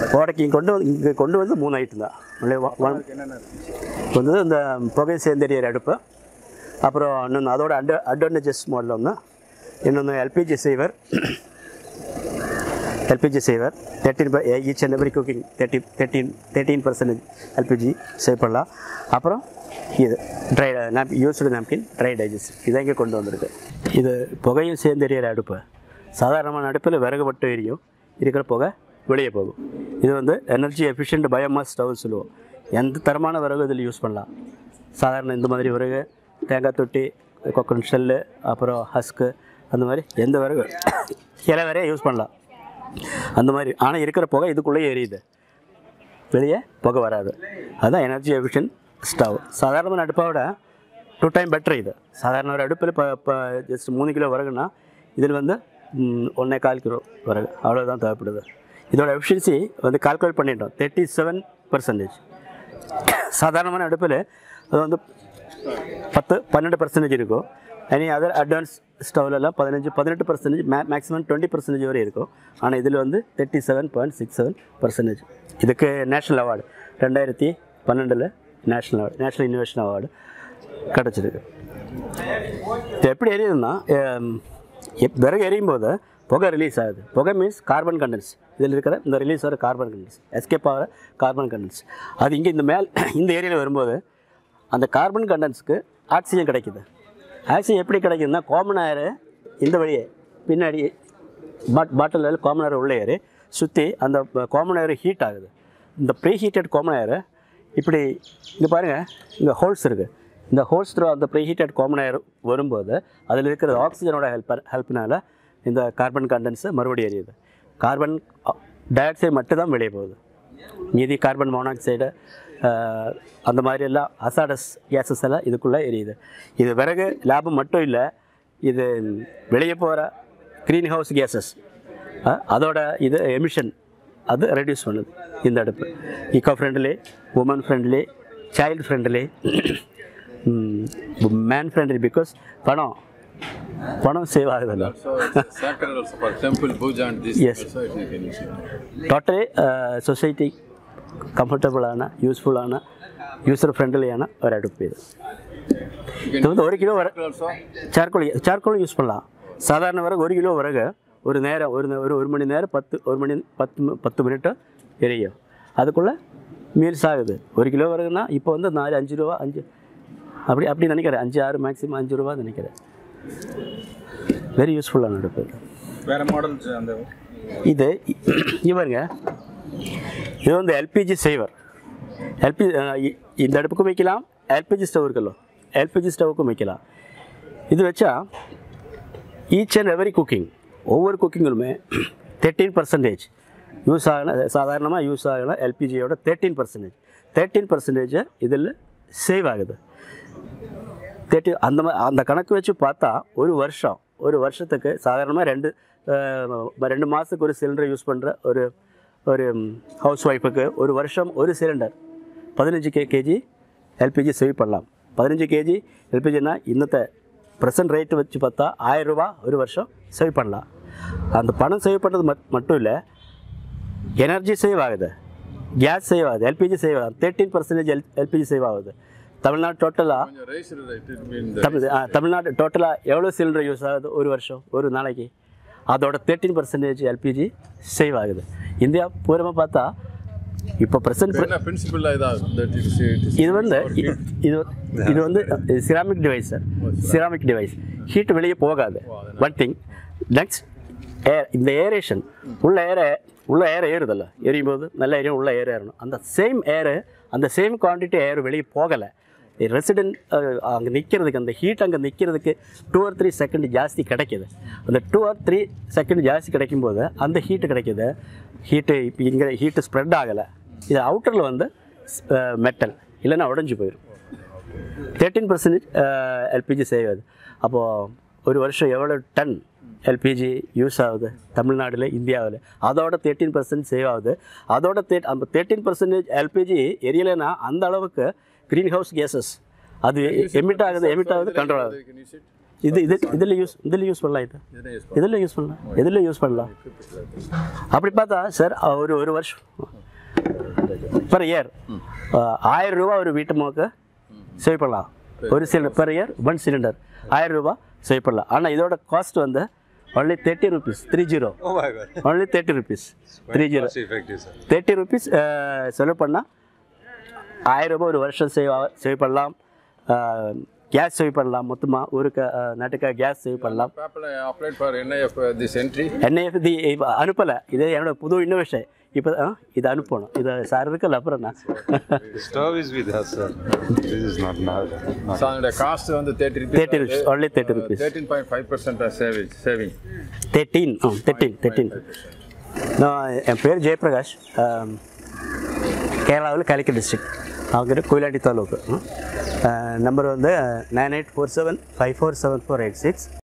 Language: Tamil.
ஓடைக்கு இங்கே கொண்டு வந்து இங்கே கொண்டு வந்து மூணு ஐட்டம் தான் ஒன்லி ஒன் வந்து இந்த புகை சேர்ந்தெறியற அடுப்பு அப்புறம் இன்னொன்று அதோட அட் அட்வான்டேஜஸ் மாடல் ஒன்று இன்னொன்று LPG saver LPG saver thirteen by each and every cooking thirty thirteen thirteen percentage LPG save பண்ணலாம் அப்புறம் இது dry nap used napkin dry digest இதை இங்கே கொண்டு வந்திருக்கு இது புகையும் சேர்ந்து எரியிற அடுப்பு சாதாரணமான அடுப்பில் விறகு மட்டும் எரியும் இருக்கிற புகை வெளியே போகும் இது வந்து எனர்ஜி எஃபிஷியன்ட் பயோமாஸ் ஸ்டவ்னு சொல்லுவோம் எந்த தரமான விறகு இதில் யூஸ் பண்ணலாம் சாதாரண இந்த மாதிரி விறகு தேங்காய் தொட்டி கொக்கன் ஷெல்லு அப்புறம் ஹஸ்க்கு அந்த மாதிரி எந்த விறகு இலை வரைய யூஸ் பண்ணலாம் அந்த மாதிரி ஆனால் இருக்கிற புகை இதுக்குள்ளேயே எரியுது வெளியே புகை வராது அதுதான் எனர்ஜி எஃபிஷியன் ஸ்டவ் சாதாரணமான அடுப்பை விட டூ டைம் பெட்டர் இது சாதாரண ஒரு அடுப்பில் இப்போ இப்போ ஜஸ்ட் மூணு கிலோ வரகுன்னா இதில் வந்து ம், ஒன்றே கால் கிலோ வரகு அவ்வளோதான் தேவைப்படுது இதோட எஃபிஷியன்சி வந்து கால்குலேட் பண்ணிட்டோம் தேர்ட்டி செவன் பர்சன்டேஜ் சாதாரணமான அடுப்பில் அது வந்து பத்து பன்னெண்டு பர்சன்டேஜ் இருக்கும் எனி அதர் அட்வான்ஸ் ஸ்டவ்லலாம் பதினஞ்சு பதினெட்டு பர்சன்டேஜ் மே மேக்ஸிமம் டுவெண்ட்டி பர்சன்டேஜ் வரை இருக்கும் ஆனால் இதில் வந்து thirty seven point six seven percentage இதுக்கு நேஷ்னல் அவார்டு ரெண்டாயிரத்தி பன்னெண்டில் national award national innovation award கிடச்சிருக்கு இது எப்படி எரியுதுன்னா ஹம், எப்- விறகு எரியும் போது புகை ரிலீஸ் ஆகுது புகை மீன்ஸ் கார்பன் கண்டென்ஸ் இதில் இருக்கிற இந்த ரிலீஸ் ஆகிற கார்பன் கண்டென்ஸ் எஸ்கேப் ஆகிற கார்பன் கண்டென்ஸ் அது இங்கே இந்த மேல் இந்த ஏரியாவில் வரும்போது அந்த கார்பன் கண்டென்ஸ்க்கு ஆக்சிஜன் கிடைக்குது ஆக்சிஜன் எப்படி கிடைக்குதுன்னா காமன் ஏர் இந்த வழியே பின்னாடி பாட் பாட்டிலில் காமன் ஏர் உள்ள ஏர் சுற்றி அந்த காமன் ஏர் ஹீட் ஆகுது இந்த ப்ரீ ஹீட்டட் காமன் ஏர் இப்படி இங்கே பாருங்கள் இங்கே ஹோல்ஸ் இருக்குது இந்த ஹோல்ஸ் த்ரூ அந்த ப்ரீ ஹீட்டட் காமன் ஏர் வரும்போது அதில் இருக்கிற ஆக்சிஜனோட ஹெல்ப் ஹெல்ப்னால இந்த கார்பன் கண்டென்ஸு மறுபடியும் எரியுது கார்பன் டை ஆக்சைடு மட்டும் தான் வெளியே போகுது மீதி கார்பன் மோனாக்சைடு அந்த மாதிரி எல்லாம் அசாடஸ் கேஸஸ் எல்லாம் இதுக்குள்ளே எரியுது இது விறகு லாபம் மட்டும் இல்லை இது வெளியே போகிற க்ரீன் ஹவுஸ் கேஸஸ் அதோட இது எமிஷன் அது ரெடியூஸ் பண்ணுது இந்த அடுப்பு eco friendly woman friendly child friendly man friendly because பணம் பணம் சேவ் ஆகுதுல்ல So it's sacred also for temple puja and this. Yes. Also you can use it. Totally society கம்ஃபர்டபுளான யூஸ்ஃபுல்லான யூசர் ஃப்ரெண்ட்லியான ஒரு அடுப்பு இது You இது can வந்து ஒரு கிலோ வர also. சார்கோல் சார்கோலும் யூஸ் பண்ணலாம் சாதாரண விறகு ஒரு கிலோ விறகு ஒரு நேரம் ஒரு நே- ஒரு ஒரு மணி நேரம் பத்து ஒரு மணி பத்து மி- பத்து மினிட்டு எரியும் அதுக்குள்ளே மீல்ஸ் ஆகுது ஒரு கிலோ விறகுனா இப்போ வந்து நாலு அஞ்சு ரூபா அஞ்சு அப்படி அப்படி நினைக்கிறேன் அஞ்சு ஆறு மேக்ஸிமம் அஞ்சு ரூபா நினைக்கிறேன் வெரி யூஸ்ஃபுல்லான அடுப்பு இது. வேற மாடல்ஸ் அந்த இது இவருங்க இது வந்து எல்பிஜி சேவர் எல்பி இந்த அடுப்புக்கும் வைக்கலாம் எல்பிஜி ஸ்டவ் இருக்குல்ல எல்பிஜி ஸ்டவ்வுக்கும் வைக்கலாம் இது வச்சா ஈச் அண்ட் எவரி குக்கிங் ஒவ்வொரு குக்கிங்கிலுமே தேர்ட்டீன் பர்சன்டேஜ் யூஸ் ஆகின சாதாரணமாக யூஸ் ஆகின எல்பிஜியோட தேர்ட்டீன் பர்சன்டேஜ் தேர்ட்டீன் பர்சன்டேஜ் இதில் சேவ் ஆகுது தேர்ட்டி அந்த மா அந்த கணக்கு வச்சு பார்த்தா ஒரு வருஷம் ஒரு வருஷத்துக்கு சாதாரணமாக ரெண்டு அஹ், ரெண்டு மாதத்துக்கு ஒரு சிலிண்டர் யூஸ் பண்ணுற ஒரு ஒரு ஹவுஸ் ஒய்ஃபுக்கு ஒரு வருஷம் ஒரு சிலிண்டர் பதினஞ்சு கே கேஜி எல்பிஜி சேவ் பண்ணலாம் பதினஞ்சு கேஜி எல்பிஜினா இன்னத்தை ப்ரெசன்ட் ரேட்டு வச்சு பார்த்தா ஆயிரம் ரூபா ஒரு வருஷம் சேவ் பண்ணலாம் அந்த பணம் சேவ் பண்ணுறது மட் மட்டும் இல்லை எனர்ஜி சேவ் ஆகுது கேஸ் சேவ் ஆகுது எல்பிஜி சேவ் ஆகுது thirteen percentage L LPG save ஆகுது தமிழ்நாடு டோட்டலாக When you raise it, right, it means the Tamil ஆ, தமிழ்நாடு டோட்டலாக எவ்வளோ சிலிண்டர் யூஸ் ஆகுது ஒரு வருஷம் ஒரு நாளைக்கு அதோட தேர்ட்டீன் பர்சன்டேஜ் எல்பிஜி சேவ் ஆகுது இந்தியா பூரமாக பார்த்தா இப்போ ப்ரெசன்ட் என்ன principle இதான் that it is it is இது வந்து இ- இது இது வந்து ceramic device sir ceramic device heat வெளியே போகாது ஒன் திங் நெக்ஸ்ட் ஏர் இந்த ஏரேஷன் உள்ள ஏர உள்ள ஏர் ஏறுதல்ல எரியும் போது நல்ல ஏரியும் உள்ள ஏர் ஏறணும் அந்த சேம் ஏர் அந்த சேம் குவான்டிட்டி ஏர் வெளியே போகலை ரெசிடென்ட் அங்கே நிற்கிறதுக்கு அந்த ஹீட் அங்கே நிற்கிறதுக்கு டூ ஆர் த்ரீ செகண்ட் ஜாஸ்தி கிடைக்குது அந்த டூ ஆர் த்ரீ செகண்ட் ஜாஸ்தி கிடைக்கும்போது அந்த ஹீட்டு கிடைக்குது ஹீட்டு இப்போ இங்கே ஹீட்டு ஸ்ப்ரெட் ஆகலை இது அவுட்டரில் வந்து மெட்டல் இல்லைன்னா உடஞ்சி போயிடும் தேர்ட்டீன் பர்சன்டேஜ் எல்பிஜி சேவ் ஆகுது அப்போது ஒரு வருஷம் எவ்வளோ டன் எல்பிஜி யூஸ் ஆகுது தமிழ்நாடுல இந்தியாவில் அதோட தேர்ட்டீன் பர்சன்ட் சேவ் ஆகுது அதோட தே அந்த தேர்ட்டீன் பர்சன்டேஜ் எல்பிஜி எரியலைன்னா அந்த அளவுக்கு க்ரீன் ஹவுஸ் கேஸஸ் அது எமிட் ஆகுது எமிட் ஆகுது கண்ட்ரோல் ஆகுது you can use it. இது இது இதில் யூஸ் இதில் யூஸ் பண்ணலாம் இது இதுல use இதில் யூஸ் பண்ணலாம் இதில் யூஸ் பண்ணலாம் அப்படி பார்த்தா சார் ஒரு ஒரு வருஷம் பெர் இயர் ஆயிரம் ரூபா ஒரு வீட்டு மோக்கு சேவ் பண்ணலாம் ஒரு cylinder per year one cylinder ஆயிரம் ரூபா சேவ் பண்ணலாம் ஆனால் இதோட காஸ்ட் வந்து only thirty rupees three zero Oh my god. Only thirty rupees three zero Cost effective, sir. Thirty rupees செலவு பண்ணால் ஆயிரம் ரூபாய் ஒரு வருஷம் சேவ் சேவ் பண்ணலாம் கேஸ் சேவ் பண்ணலாம் மொத்தமாக ஊருக்கு அஹ், நாட்டுக்காக கேஸ் சேவ் பண்ணலாம் People I applied for NIF uh, this entry. NIF தி அனுப்பலை இது என்னோட புது இன்னோவேஷன் இப்போ இது அனுப்பணும் இது சார் இருக்குல்ல அப்புறம் நான் The stove is with us, sir. This is not now. Not. So the cost வந்து 30 rupees. Thirty rupees only thirty rupees 13.5% of saving. saving. Thirteen ஆ தேர்ட்டீன் தேர்ட்டீன் நான் என் பேர் ஜெயபிரகாஷ் ஆம், கேரளாவில் காலிக்கட் டிஸ்ட்ரிக்ட் அவங்க கோயிலாண்டி தாலுக்கு நம்பர் வந்து nine eight four seven five four seven four eight six